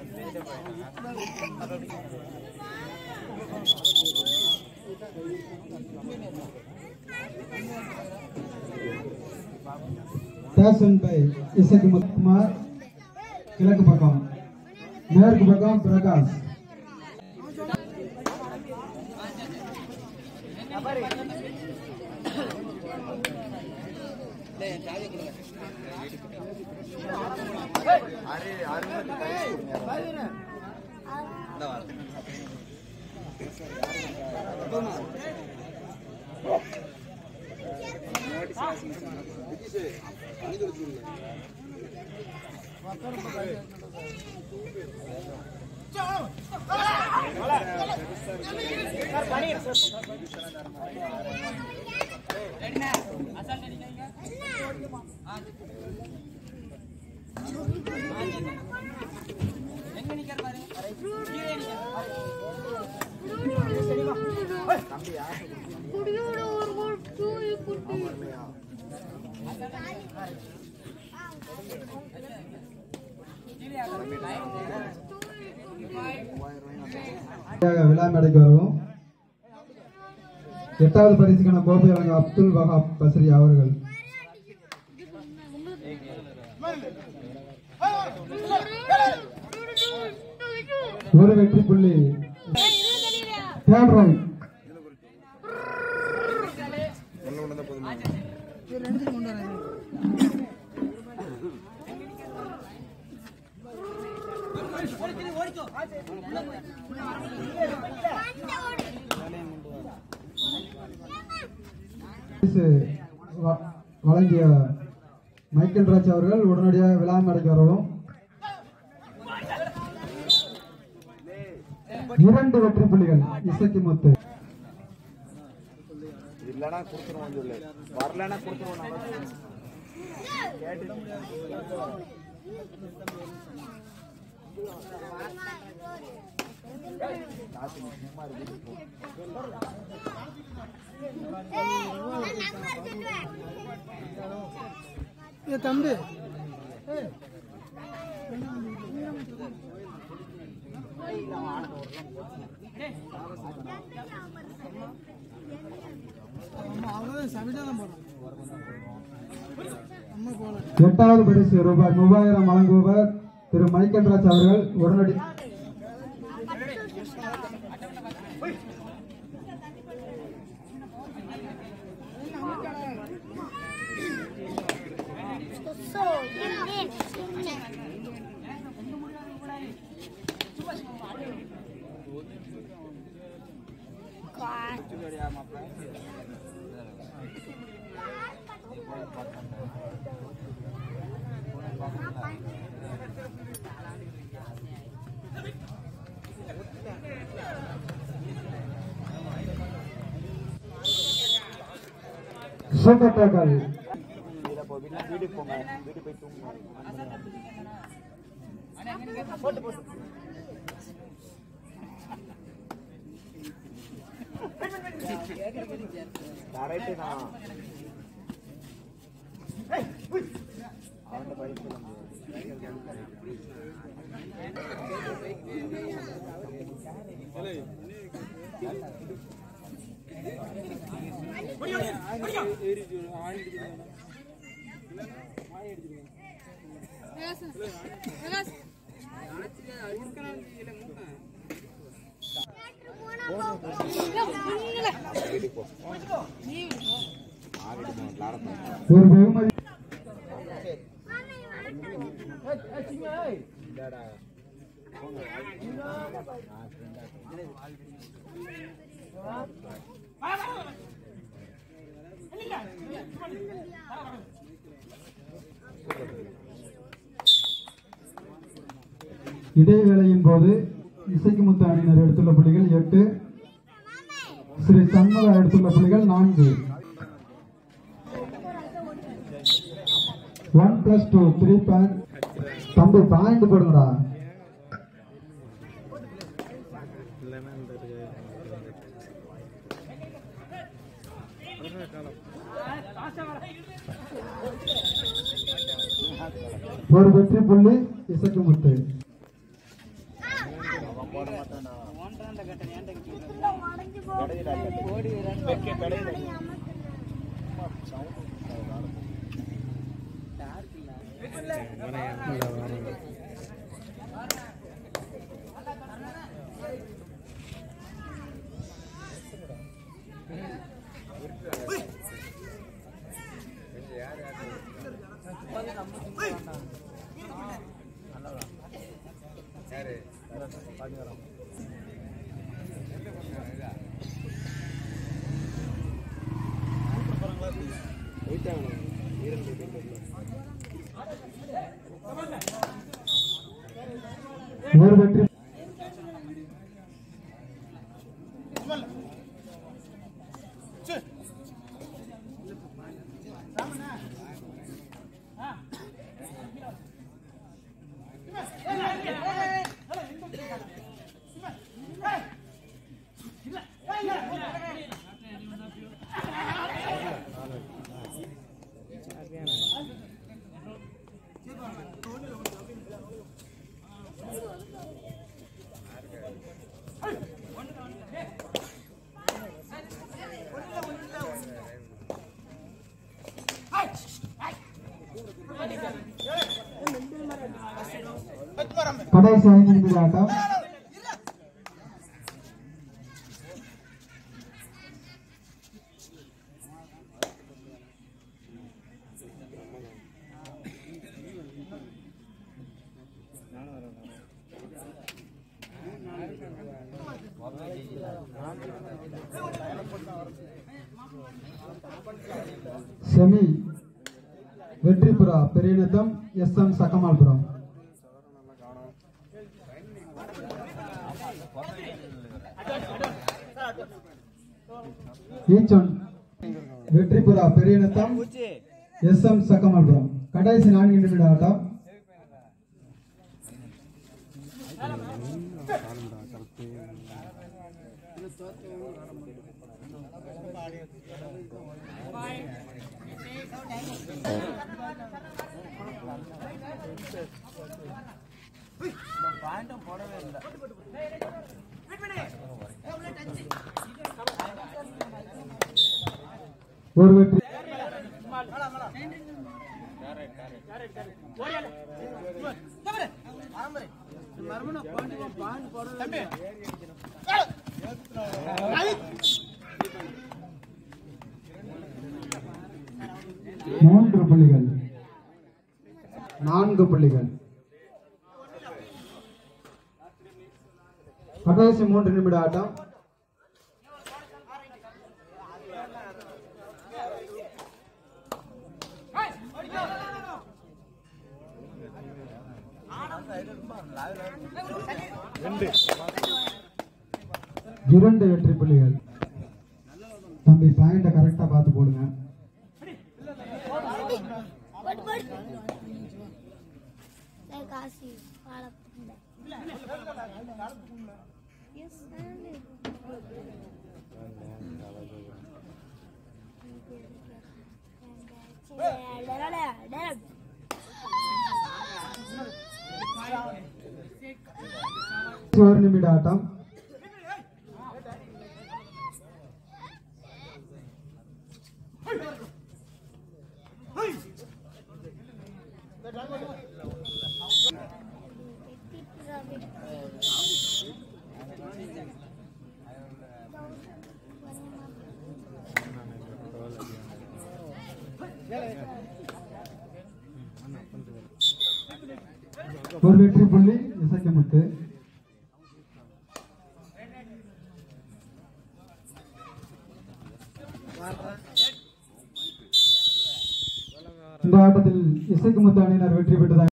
Station by இசைக்கு முத்துக்குமார் கிழக்கு பக்கம் மேற்கு பக்கம் பிரகாஷ் குடியோட ஒரு கோல் தூய் குட்டி விழா மேடைக்கு வரவும் எட்டாவது பரிசுக்கான கோப்பை வழங்க அப்துல் வஹாப் பஸ்ரி அவர்கள் ஒரு வெற்றி புள்ளி தேர்ட் ரைட் பரிசு வ- வழங்கிய மைக்கேல் ராஜ் அவர்கள் உடனடியாக விழா மேடைக்கு வரவும் இரண்டு வெற்றி புள்ளிகள் இசைக்கு முத்து இல்லைன்னா கொடுத்துருவோம் சொல்லு வரலன்னா கொடுத்துருவோம் தம்பி எட்டாவது பரிசு ரூபாய் மூவாயிரம் வழங்குபவர் திரு மைக்கேல் ராஜ் அவர்கள் உடனடி So, in God. Super tackle இதை போ வீட்டுல வீட்டுக்கு போங்க வீட்டுக்கு போய் தூங்குங்க கரெக்டு தான் அவன்கிட்ட பயிற்சி பண்ண முடியாது ஒரு வெகுமதி இடைவேளையின் போது இசைக்கு முத்து அணியினர் எடுத்துள்ள புள்ளிகள் எட்டு ஸ்ரீ சண்முகா எடுத்துள்ள புள்ளிகள் நான்கு one plus two three point தம்பி பாயிண்ட் போடுங்கடா ஒரு வெற்றி புள்ளி இசைக்கு முத்து போட மாட்டானா உடைஞ்சு போ பெடையிடா ஓடி வெக்க பெடையிடா ஒரு வெற்றி கடைசி ஐந்து நிமிட ஆட்டம் semi Vetripura Periyanatham S M Chakkamalpuram each one Vetripura Periyanatham S M Chakkamalpuram கடைசி நான்கு நிமிட ஆட்டம் ஒரு வெற்றி மூன்று புள்ளிகள் நான்கு புள்ளிகள் கடைசி மூன்று நிமிட ஆட்டம் இரண்டு வெற்றி புள்ளிகள் தம்பி பாயிண்ட கரெக்டா பார்த்து போடுங்க பட் பட் லை காசி பாலப்பந்த எஸ் ஒரு நிமிட ஆட்டம் ஒரு வெற்றி புள்ளி இசைக்கமுத்து இந்த ஆட்டத்தில் இசைக்குமுத்து அணியினர் வெற்றி பெற்றதாக